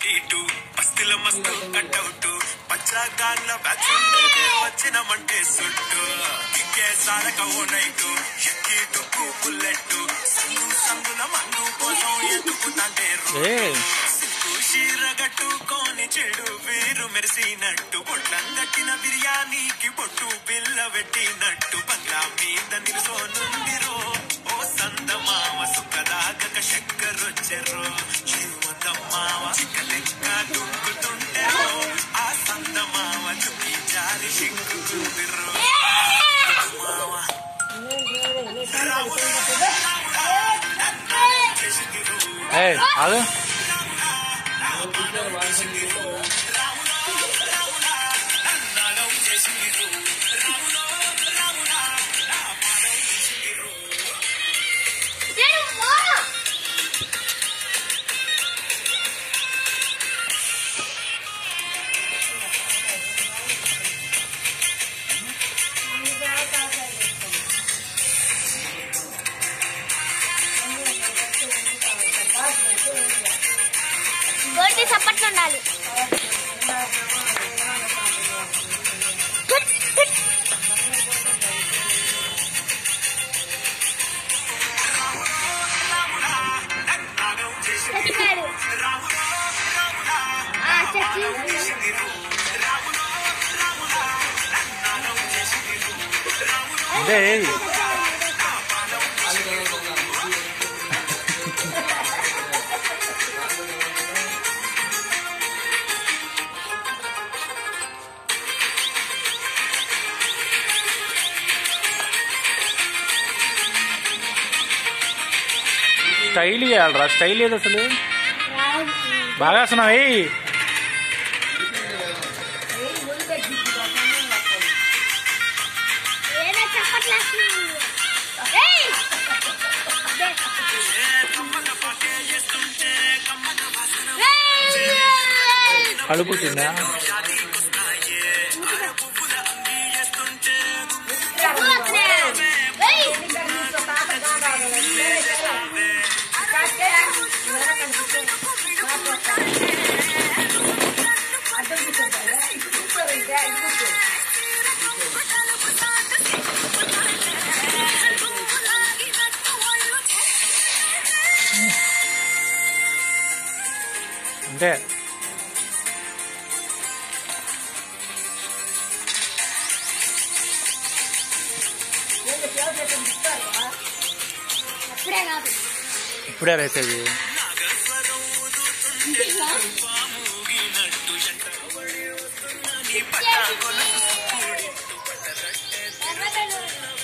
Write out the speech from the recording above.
అటు ఇటు బస్తీల మస్తు కట్అవుట్ పచ్చాగాళ్ళ బ్యాచ్ ఉండేది వచ్చినమంటే సుట్టు కిక్కే సారక ఓ నైటు ఎక్కి టుక్కు బుల్లెట్ సంగు సంగుల మందు కోసం ఎత్తుకుతాంటే ఏ సిగ్గు చీర కట్టుకొని చెడు వీరు మెరిసినట్టు బొట్లం కట్టిన బిర్యానీకి బొట్టు బిల్ల పెట్టినట్టు బంగ్లా మీద నిలుసోనుందిరో ఓ సందమామ సుఖదాగక చక్కరొచ్చెరో చిరుమదమ్మావ చిక్కలెక్క దుంకుతుంటెరో ఆ సందమావ చుట్టి జారి సిగ్గుకుందిరో మావ ఏ ఆగు గోల్డ్ సప్పట్లు ఉండాలి చచ్చిపోయాడు ఆ, చచ్చి అంటే ఏది స్టైల్ చేయాలరా స్టైల్ ఏది అసలు బాగా వస్తున్నావు ఏయ్ ఏదో చప్పట్లు వేస్తున్నాడు. ఏయ్! ఏయ్! కడుపుతుందా ఏయ్! అంటే అప్పుడే కాదు ఇప్పుడే వేసేది ఎర్రగడ్డ